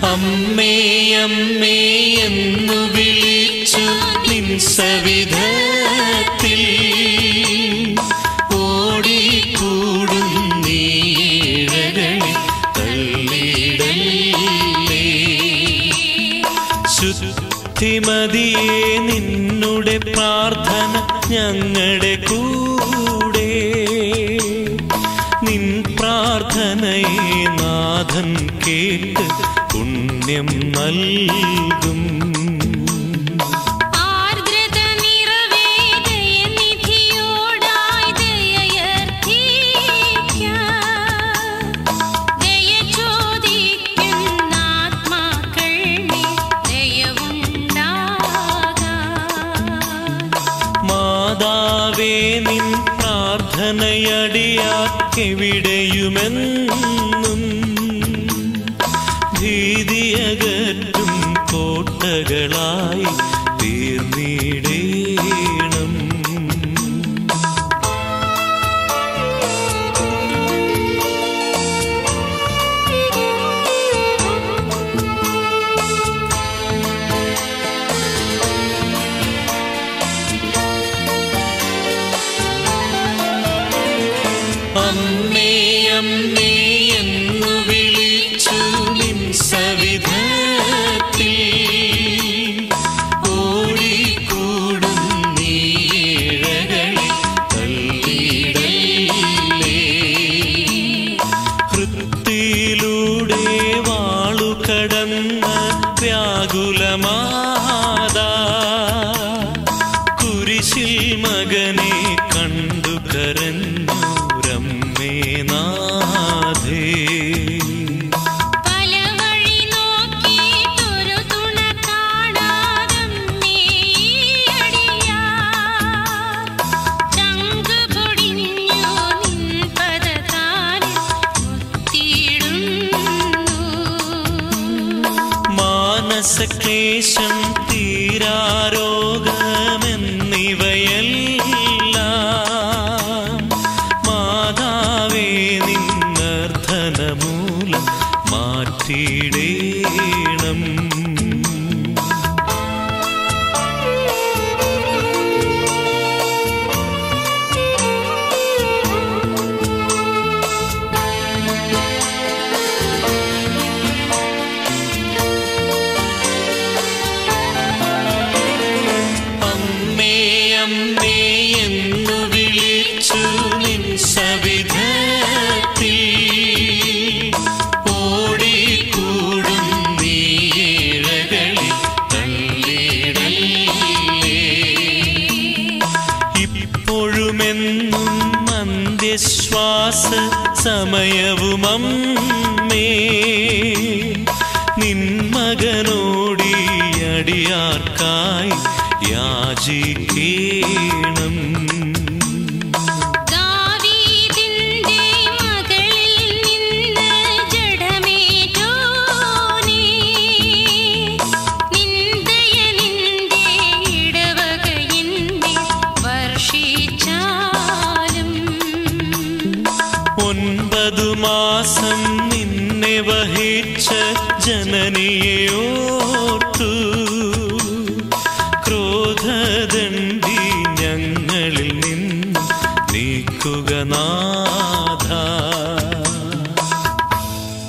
അമ്മേ അമ്മേ എന്നു വിളിച്ചു നിൻ സവിധത്തിൽ ഓടിക്കൂടും നീഴകളിൽ തള്ളിടല്ലേ ശുദ്ധിമതിയെ നിന്നുടെ പ്രാർത്ഥന ഞങ്ങളുടെ കൂടെ നിൻ പ്രാർത്ഥനയെ നാഥൻ കേട്ട് പുണ്യം നൽകും ആർദ്രത നിറവേ ദയനിധിയോടായി ദയയർത്ഥിക്കാം. ദയ ചോദിക്കുന്ന ആത്മാക്കളുടെ ദയവുണ്ടാകാം. മാതാവേ നിൻ പ്രാർത്ഥനയടിയാക്കെവിടെയുമെന്നും ഭീതിയകറ്റും കോട്ടകളായി തീർന്നിടേണം അമ്മേ അമ്മേ എന്നു വിളിച്ചു നിൻ സവിധത്തിൽ ഓടിക്കൂടും നീഴകളിൽ തള്ളിടല്ലേ ഹൃത്തിയിലൂടെ വാളു കടന്ന വ്യാകുലമാതാ കുരിശിൽ മകനെ കണ്ടു കരഞ്ഞു രമ്മേ നാഥേ പല വഴി നോക്കിയിട്ടൊരു തുണ കാണാതമ്മേ അടിയാർ. ചങ്ക് പൊടിഞ്ഞു നിൻ പദതാരിൽ മുത്തിയിടുന്നു. മാനസക്ലേശം തീരാരോഗമെന്നിവയെല്ലാം മാതാവേ നിന്നർത്ഥനമൂലം മാറ്റിയിടേണം അമ്മേ അമ്മേ എന്നു വിളിച്ചു നിൻ സവിധത്തിൽ ഓടിക്കൂടും നീഴകളിൽ തള്ളിടല്ലേ ഇപ്പോഴുമെന്നും അന്ത്യശ്വാസ സമയവും അമ്മേ നിൻ മകനോടി അടിയാർക്കായി യാചിക്കേണം ദാവീദിന്റെ മകളിൽ നിന്ന് ജഡമേറ്റോനേ, നിന്ദയനിന്റെ ഇടവകയിന്മേൽ വർഷിച്ചാലും ഒൻപതു മാസം നിന്നെ വഹിച്ച ജനനിയെ ഓർത്തു ക്രോധദണ്ഡി ഞങ്ങളിൽ നിന്ന് നീക്കുക നാ